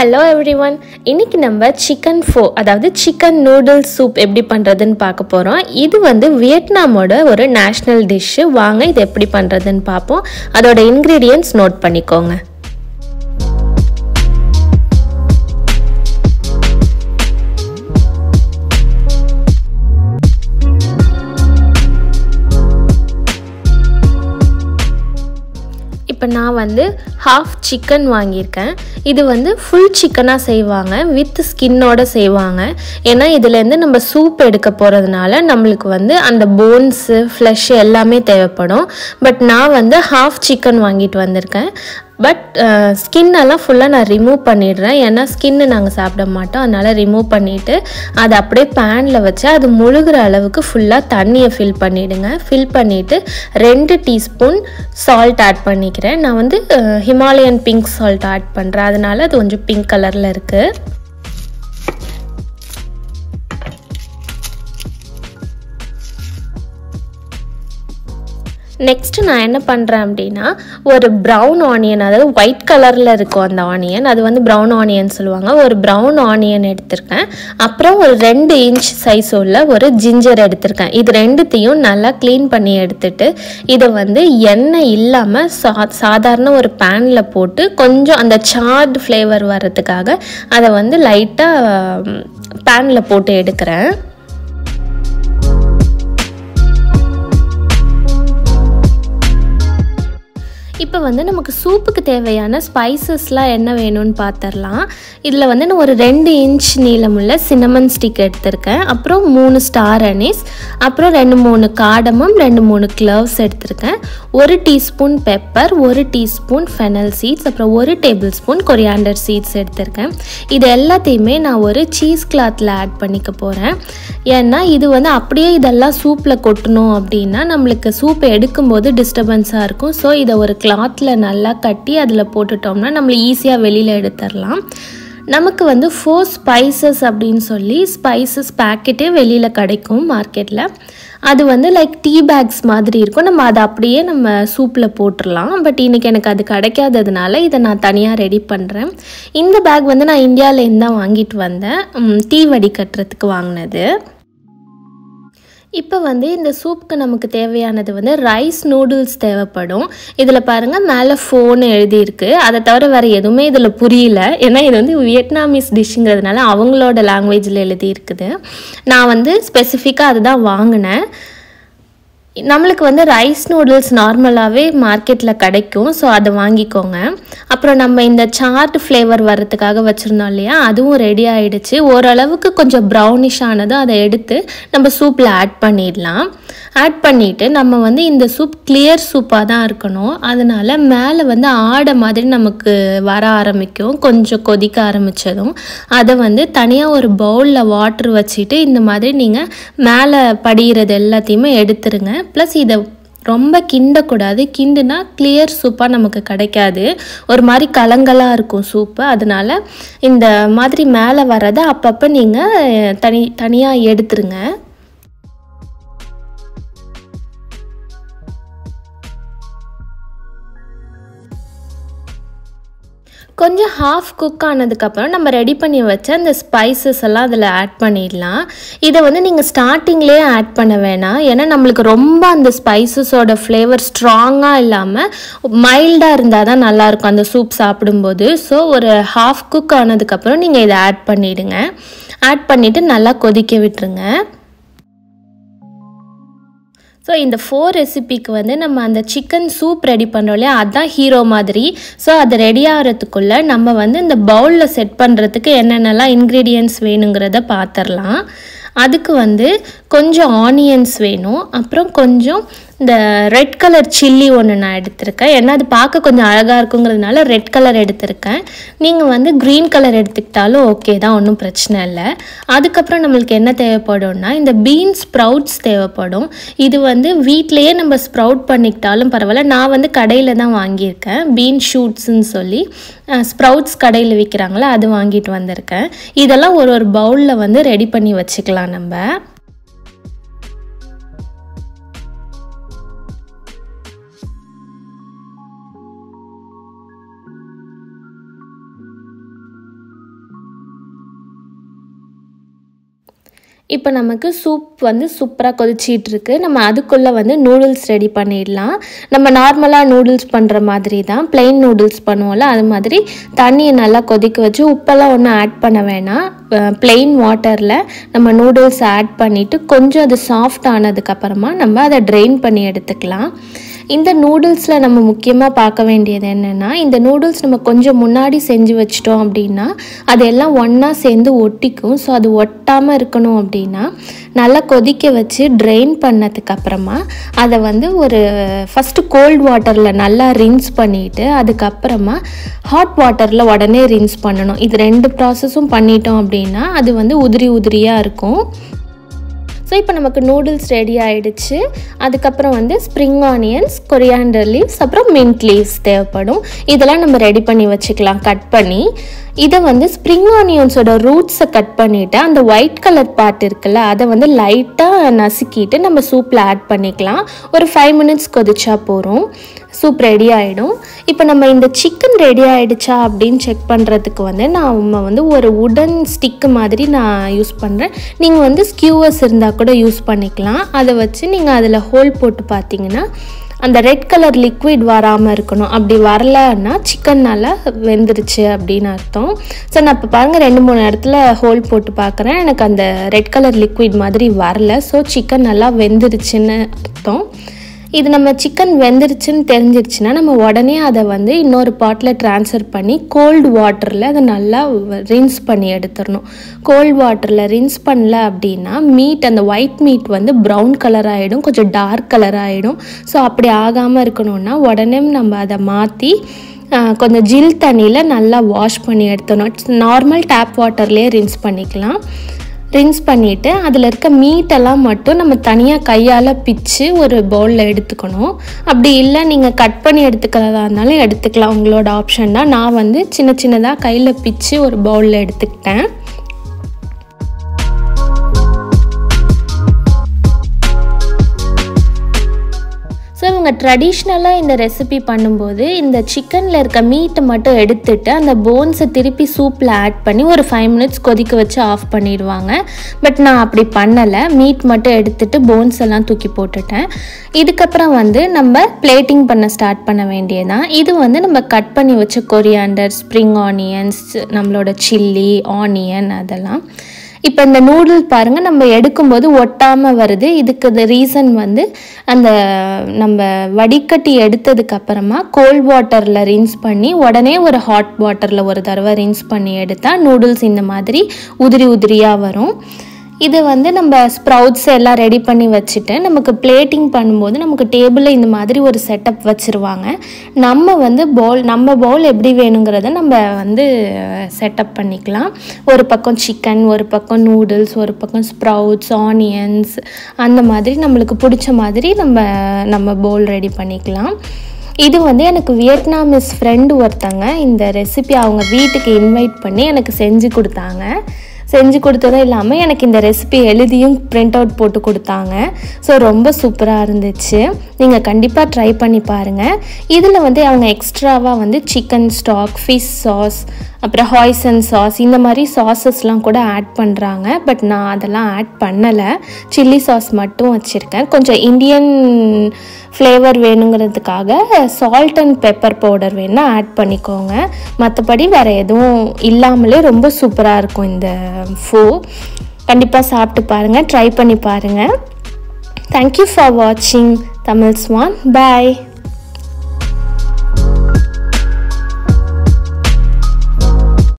hello every one இன்னைக்கு நம்ம chicken ஃபோ அதாவது சிக்கன் நூடுல்ஸ் சூப் எப்படி பண்ணுறதுன்னு பார்க்க போகிறோம் இது வந்து வியட்நாமோட ஒரு நேஷ்னல் டிஷ்ஷு வாங்க இது எப்படி பண்ணுறதுன்னு பார்ப்போம் அதோட இன்க்ரீடியன்ட்ஸ் நோட் பண்ணிக்கோங்க இப்போ நான் வந்து ஹாஃப் சிக்கன் வாங்கியிருக்கேன் இது வந்து ஃபுல் சிக்கனாக செய்வாங்க வித் ஸ்கின்னோட செய்வாங்க ஏன்னா இதுலேருந்து நம்ம சூப் எடுக்க போகிறதுனால நம்மளுக்கு வந்து அந்த போன்ஸு ஃப்ளஷ் எல்லாமே தேவைப்படும் பட் நான் வந்து ஹாஃப் சிக்கன் வாங்கிட்டு வந்திருக்கேன் பட் ஸ்கின் எல்லாம் ஃபுல்லாக நான் ரிமூவ் பண்ணிடுறேன் ஏன்னா ஸ்கின்னு நாங்கள் சாப்பிட மாட்டோம் அதனால் ரிமூவ் பண்ணிவிட்டு அதை அப்படியே பேனில் வச்சு அது முழுகிற அளவுக்கு ஃபுல்லாக தண்ணியை ஃபில் பண்ணிவிடுங்க ஃபில் பண்ணிவிட்டு ரெண்டு டீஸ்பூன் சால்ட் ஆட் பண்ணிக்கிறேன் நான் வந்து ஹிமாலயன் பிங்க் சால்ட் ஆட் பண்ணுறேன் அதனால் அது கொஞ்சம் பிங்க் கலரில் இருக்குது நெக்ஸ்ட்டு நான் என்ன பண்ணுறேன் அப்படின்னா ஒரு ப்ரௌன் ஆனியன் அதாவது ஒயிட் கலரில் இருக்கும் அந்த ஆனியன் அது வந்து ப்ரௌன் ஆனியன் சொல்லுவாங்க ஒரு ப்ரௌன் ஆனியன் எடுத்திருக்கேன் அப்புறம் ஒரு ரெண்டு இன்ச் சைஸ் உள்ள ஒரு ஜிஞ்சர் எடுத்திருக்கேன் இது ரெண்டுத்தையும் நல்லா க்ளீன் பண்ணி எடுத்துட்டு இதை வந்து எண்ணெய் இல்லாமல் சா சாதாரண ஒரு பேனில் போட்டு கொஞ்சம் அந்த சார்டு ஃப்ளேவர் வர்றதுக்காக அதை வந்து லைட்டாக பேனில் போட்டு எடுக்கிறேன் இப்போ வந்து நமக்கு சூப்புக்கு தேவையான ஸ்பைசஸ்லாம் என்ன வேணும்னு பார்த்துடலாம் இதில் வந்து நான் ஒரு ரெண்டு இன்ச் நீளமுள்ள சின்னமன் ஸ்டிக் எடுத்திருக்கேன் அப்புறம் மூணு ஸ்டார் அனீஸ் அப்புறம் ரெண்டு மூணு காடமம் ரெண்டு மூணு க்ளவ்ஸ் எடுத்திருக்கேன் ஒரு டீஸ்பூன் பெப்பர் ஒரு டீஸ்பூன் ஃபெனல் சீட்ஸ் அப்புறம் ஒரு டேபிள் ஸ்பூன் கொரியாண்டர் சீட்ஸ் எடுத்திருக்கேன் இது எல்லாத்தையுமே நான் ஒரு சீஸ் கிளாத்தில் ஆட் பண்ணிக்க போகிறேன் ஏன்னா இது வந்து அப்படியே இதெல்லாம் சூப்பில் கொட்டணும் அப்படின்னா நம்மளுக்கு சூப்பை எடுக்கும்போது டிஸ்டர்பன்ஸாக இருக்கும் ஸோ இதை ஒரு கிளாத்தில் நல்லா கட்டி அதில் போட்டுட்டோம்னா நம்மளை ஈஸியாக வெளியில் எடுத்துடலாம் நமக்கு வந்து ஃபோர் ஸ்பைசஸ் அப்படின்னு சொல்லி ஸ்பைசஸ் பேக்கெட்டே வெளியில் கிடைக்கும் மார்க்கெட்டில் அது வந்து லைக் டீ பேக்ஸ் மாதிரி இருக்கும் நம்ம அதை அப்படியே நம்ம சூப்பில் போட்டுடலாம் பட் இன்றைக்கி எனக்கு அது கிடைக்காததுனால இதை நான் தனியாக ரெடி பண்ணுறேன் இந்த பேக் வந்து நான் இந்தியாவிலேருந்து தான் வாங்கிட்டு வந்தேன் டீ வடிகட்டுறதுக்கு வாங்கினது இப்போ வந்து இந்த சூப்புக்கு நமக்கு தேவையானது வந்து ரைஸ் நூடுல்ஸ் தேவைப்படும் இதில் பாருங்கள் மேலே ஃபோன் எழுதியிருக்கு அதை தவிர வேறு எதுவுமே இதில் புரியல ஏன்னா இது வந்து வியட்நாமீஸ் டிஷ்ஷுங்கிறதுனால அவங்களோட லாங்குவேஜில் எழுதியிருக்குது நான் வந்து ஸ்பெசிஃபிக்காக அதுதான் வாங்கினேன் நம்மளுக்கு வந்து ரைஸ் நூடுல்ஸ் நார்மலாகவே மார்க்கெட்டில் கிடைக்கும் ஸோ அதை வாங்கிக்கோங்க அப்புறம் நம்ம இந்த சார்ட் ஃப்ளேவர் வர்றதுக்காக வச்சுருந்தோம் இல்லையா அதுவும் ரெடி ஆகிடுச்சு ஓரளவுக்கு கொஞ்சம் ப்ரௌனிஷ் ஆனதும் அதை எடுத்து நம்ம சூப்பில் ஆட் பண்ணிடலாம் ஆட் பண்ணிவிட்டு நம்ம வந்து இந்த சூப் கிளியர் சூப்பாக தான் இருக்கணும் அதனால் மேலே வந்து ஆடை மாதிரி நமக்கு வர ஆரம்பிக்கும் கொஞ்சம் கொதிக்க ஆரம்பித்ததும் அதை வந்து தனியாக ஒரு பவுலில் வாட்ரு வச்சுட்டு இந்த மாதிரி நீங்கள் மேலே படிகிறது எல்லாத்தையுமே எடுத்துருங்க ப்ளஸ் இதை ரொம்ப கிண்டக்கூடாது கிண்டுனா கிளியர் சூப்பாக நமக்கு கிடைக்காது ஒரு மாதிரி கலங்கலாக இருக்கும் சூப்பு அதனால் இந்த மாதிரி மேலே வரதை அப்பப்போ நீங்கள் தனி தனியாக எடுத்துருங்க கொஞ்சம் ஹாஃப் குக் ஆனதுக்கப்புறம் நம்ம ரெடி பண்ணி வச்ச அந்த ஸ்பைசஸ் எல்லாம் அதில் ஆட் பண்ணிடலாம் இதை வந்து நீங்கள் ஸ்டார்டிங்லேயே ஆட் பண்ண வேணாம் ஏன்னா நம்மளுக்கு ரொம்ப அந்த ஸ்பைசஸோட ஃப்ளேவர் ஸ்ட்ராங்காக இல்லாமல் மைல்டாக இருந்தால் தான் நல்லாயிருக்கும் அந்த சூப் சாப்பிடும்போது ஸோ ஒரு ஹாஃப் குக் ஆனதுக்கப்புறம் நீங்கள் இதை ஆட் பண்ணிவிடுங்க ஆட் பண்ணிவிட்டு நல்லா கொதிக்க விட்டுருங்க ஸோ இந்த ஃபோர் ரெசிபிக்கு வந்து நம்ம அந்த சிக்கன் சூப் ரெடி பண்ணுறோம் இல்லையா அதுதான் ஹீரோ மாதிரி ஸோ அது ரெடி ஆகிறதுக்குள்ளே நம்ம வந்து இந்த பவுலில் செட் பண்ணுறதுக்கு என்னென்னலாம் இன்க்ரீடியன்ட்ஸ் வேணுங்கிறத பார்த்துடலாம் அதுக்கு வந்து கொஞ்சம் ஆனியன்ஸ் வேணும் அப்புறம் கொஞ்சம் இந்த ரெட் கலர் சில்லி ஒன்று நான் எடுத்திருக்கேன் ஏன்னா அது பார்க்க கொஞ்சம் அழகாக இருக்குங்கிறதுனால ரெட் கலர் எடுத்திருக்கேன் நீங்கள் வந்து க்ரீன் கலர் எடுத்துக்கிட்டாலும் ஓகே தான் ஒன்றும் பிரச்சனை இல்லை அதுக்கப்புறம் நம்மளுக்கு என்ன தேவைப்படும்னா இந்த பீன்ஸ் ஸ்ப்ரவுட்ஸ் தேவைப்படும் இது வந்து வீட்டிலையே நம்ம ஸ்ப்ரவுட் பண்ணிக்கிட்டாலும் பரவாயில்ல நான் வந்து கடையில் தான் வாங்கியிருக்கேன் பீன் ஷூட்ஸ்ன்னு சொல்லி ஸ்ப்ரவுட்ஸ் கடையில் விற்கிறாங்களே அது வாங்கிட்டு வந்திருக்கேன் இதெல்லாம் ஒரு ஒரு பவுலில் வந்து ரெடி பண்ணி வச்சுக்கலாம் நம்ம இப்போ நமக்கு சூப் வந்து சூப்பராக கொதிச்சிட்டு இருக்கு நம்ம அதுக்குள்ளே வந்து நூடுல்ஸ் ரெடி பண்ணிடலாம் நம்ம நார்மலாக நூடுல்ஸ் பண்ணுற மாதிரி தான் plain நூடுல்ஸ் பண்ணுவோம்ல அது மாதிரி தண்ணியை நல்லா கொதிக்க வச்சு உப்பெல்லாம் ஒன்றும் ஆட் பண்ண வேணாம் plain வாட்டரில் நம்ம நூடுல்ஸ் ஆட் பண்ணிவிட்டு கொஞ்சம் அது சாஃப்ட் ஆனதுக்கப்புறமா நம்ம அதை ட்ரெயின் பண்ணி எடுத்துக்கலாம் இந்த நூடுல்ஸில் நம்ம முக்கியமாக பார்க்க வேண்டியது என்னென்னா இந்த நூடுல்ஸ் நம்ம கொஞ்சம் முன்னாடி செஞ்சு வச்சிட்டோம் அப்படின்னா அது எல்லாம் ஒன்றா சேர்ந்து ஒட்டிக்கும் ஸோ அது ஒட்டாமல் இருக்கணும் அப்படின்னா நல்லா கொதிக்க வச்சு ட்ரெயின் பண்ணதுக்கு அப்புறமா அதை வந்து ஒரு ஃபஸ்ட்டு கோல்ட் வாட்டரில் நல்லா ரின்ஸ் பண்ணிவிட்டு அதுக்கப்புறமா ஹாட் வாட்டரில் உடனே ரின்ஸ் பண்ணணும் இது ரெண்டு ப்ராசஸும் பண்ணிட்டோம் அப்படின்னா அது வந்து உதிரி உதிரியாக இருக்கும் ஸோ இப்போ நமக்கு நூடுல்ஸ் ரெடி ஆயிடுச்சு அதுக்கப்புறம் வந்து ஸ்ப்ரிங் ஆனியன்ஸ் கொரியாண்டர் லீவ்ஸ் அப்புறம் மின்ட் லீவ்ஸ் தேவைப்படும் இதெல்லாம் நம்ம ரெடி பண்ணி வச்சுக்கலாம் கட் பண்ணி இதை வந்து ஸ்ப்ரிங் ஆனியன்ஸோட ரூட்ஸை கட் பண்ணிவிட்டு அந்த ஒயிட் கலர் பார்ட் இருக்குல்ல அதை வந்து லைட்டாக நசுக்கிட்டு நம்ம சூப்பில் ஆட் பண்ணிக்கலாம் ஒரு ஃபைவ் மினிட்ஸ் கொதிச்சா போகிறோம் சூப் ரெடி ஆகிடும் இப்போ நம்ம இந்த சிக்கன் ரெடி ஆகிடுச்சா அப்படின்னு செக் பண்ணுறதுக்கு வந்து நான் வந்து ஒரு உடன் ஸ்டிக்கு மாதிரி நான் யூஸ் பண்ணுறேன் நீங்கள் வந்து ஸ்கியூவர்ஸ் இருந்தால் கூட யூஸ் பண்ணிக்கலாம் அதை வச்சு நீங்கள் அதில் ஹோல் போட்டு பார்த்தீங்கன்னா அந்த ரெட் கலர் லிக்விட் வராமல் இருக்கணும் அப்படி வரலன்னா சிக்கன் நல்லா வெந்துருச்சு அப்படின்னு அர்த்தம் ஸோ நான் இப்போ பாருங்கள் ரெண்டு மூணு இடத்துல ஹோல் போட்டு பார்க்குறேன் எனக்கு அந்த ரெட் கலர் லிக்விட் மாதிரி வரல ஸோ சிக்கன் நல்லா வெந்துருச்சுன்னு அர்த்தம் இது நம்ம சிக்கன் வெந்துருச்சுன்னு தெரிஞ்சிருச்சுன்னா நம்ம உடனே அதை வந்து இன்னொரு பாட்டில் ட்ரான்ஸ்ஃபர் பண்ணி கோல்டு வாட்டரில் அதை நல்லா ரின்ஸ் பண்ணி எடுத்துடணும் கோல்டு வாட்டரில் ரின்ஸ் பண்ணல அப்படின்னா மீட் அந்த ஒயிட் மீட் வந்து ப்ரௌன் கலர் ஆகிடும் கொஞ்சம் டார்க் கலர் ஆகிடும் ஸோ அப்படி ஆகாமல் இருக்கணும்னா உடனே நம்ம அதை மாற்றி கொஞ்சம் ஜில் தண்ணியில் நல்லா வாஷ் பண்ணி எடுத்துடணும் நார்மல் டேப் வாட்டர்லேயே ரின்ஸ் பண்ணிக்கலாம் ரின்ஸ் பண்ணிவிட்டு அதில் இருக்க மீட்டெல்லாம் மட்டும் நம்ம தனியாக கையால் பிச்சு ஒரு பவுலில் எடுத்துக்கணும் அப்படி இல்லை நீங்கள் கட் பண்ணி எடுத்துக்கிறதா இருந்தாலும் எடுத்துக்கலாம் உங்களோட ஆப்ஷன் தான் நான் வந்து சின்ன சின்னதாக கையில் பிச்சு ஒரு பவுலில் எடுத்துக்கிட்டேன் ஸோ இவங்க ட்ரெடிஷ்னலாக இந்த ரெசிபி பண்ணும்போது இந்த சிக்கனில் இருக்க மீட்டை மட்டும் எடுத்துட்டு அந்த போன்ஸை திருப்பி சூப்பில் ஆட் பண்ணி ஒரு ஃபைவ் மினிட்ஸ் கொதிக்க வச்சு ஆஃப் பண்ணிடுவாங்க பட் நான் அப்படி பண்ணலை மீட் மட்டும் எடுத்துட்டு போன்ஸ் எல்லாம் தூக்கி போட்டுட்டேன் இதுக்கப்புறம் வந்து நம்ம பிளேட்டிங் பண்ண ஸ்டார்ட் பண்ண வேண்டியதான் இது வந்து நம்ம கட் பண்ணி வச்ச கொரியாண்டர் ஸ்ப்ரிங் ஆனியன்ஸ் நம்மளோட சில்லி ஆனியன் அதெல்லாம் இப்போ இந்த நூடுல் பாருங்கள் நம்ம எடுக்கும்போது ஒட்டாமல் வருது இதுக்கு ரீசன் வந்து அந்த நம்ம வடிகட்டி எடுத்ததுக்கு அப்புறமா கோல்ட் வாட்டரில் ரின்ஸ் பண்ணி உடனே ஒரு ஹாட் வாட்டரில் ஒரு தடவை ரின்ஸ் பண்ணி எடுத்தால் நூடுல்ஸ் இந்த மாதிரி உதிரி உதிரியாக வரும் இது வந்து நம்ம ஸ்ப்ரவுட்ஸ் எல்லாம் ரெடி பண்ணி வச்சுட்டு நமக்கு பிளேட்டிங் பண்ணும்போது நமக்கு டேபிளில் இந்த மாதிரி ஒரு செட்டப் வச்சுருவாங்க நம்ம வந்து பவுல் நம்ம பவுல் எப்படி வேணுங்கிறத நம்ம வந்து செட்டப் பண்ணிக்கலாம் ஒரு பக்கம் சிக்கன் ஒரு பக்கம் நூடுல்ஸ் ஒரு பக்கம் ஸ்ப்ரவுட்ஸ் ஆனியன்ஸ் அந்த மாதிரி நம்மளுக்கு பிடிச்ச மாதிரி நம்ம நம்ம பவுல் ரெடி பண்ணிக்கலாம் இது வந்து எனக்கு வியட்நாமிஸ் ஃப்ரெண்டு ஒருத்தங்க இந்த ரெசிபி அவங்க வீட்டுக்கு இன்வைட் பண்ணி எனக்கு செஞ்சு கொடுத்தாங்க செஞ்சு கொடுத்ததும் இல்லாமல் எனக்கு இந்த ரெசிபி எழுதியும் பிரிண்ட் அவுட் போட்டு கொடுத்தாங்க ஸோ ரொம்ப சூப்பராக இருந்துச்சு நீங்கள் கண்டிப்பாக ட்ரை பண்ணி பாருங்கள் இதில் வந்து அவங்க எக்ஸ்ட்ராவாக வந்து சிக்கன் ஸ்டாக் ஃபிஷ் சாஸ் அப்புறம் ஹாய்சன் சாஸ் இந்த மாதிரி சாஸஸ்லாம் கூட ஆட் பண்ணுறாங்க பட் நான் அதெல்லாம் ஆட் பண்ணலை சில்லி சாஸ் மட்டும் வச்சுருக்கேன் கொஞ்சம் இந்தியன் ஃப்ளேவர் வேணுங்கிறதுக்காக சால்ட் அண்ட் பெப்பர் பவுடர் வேணால் ஆட் பண்ணிக்கோங்க மற்றபடி வேறு எதுவும் இல்லாமலே ரொம்ப சூப்பராக இருக்கும் இந்த ஃபோ கண்டிப்பாக சாப்பிட்டு பாருங்கள் ட்ரை பண்ணி பாருங்கள் தேங்க்யூ ஃபார் வாட்சிங் தமிழ் ஸ்வான் பாய்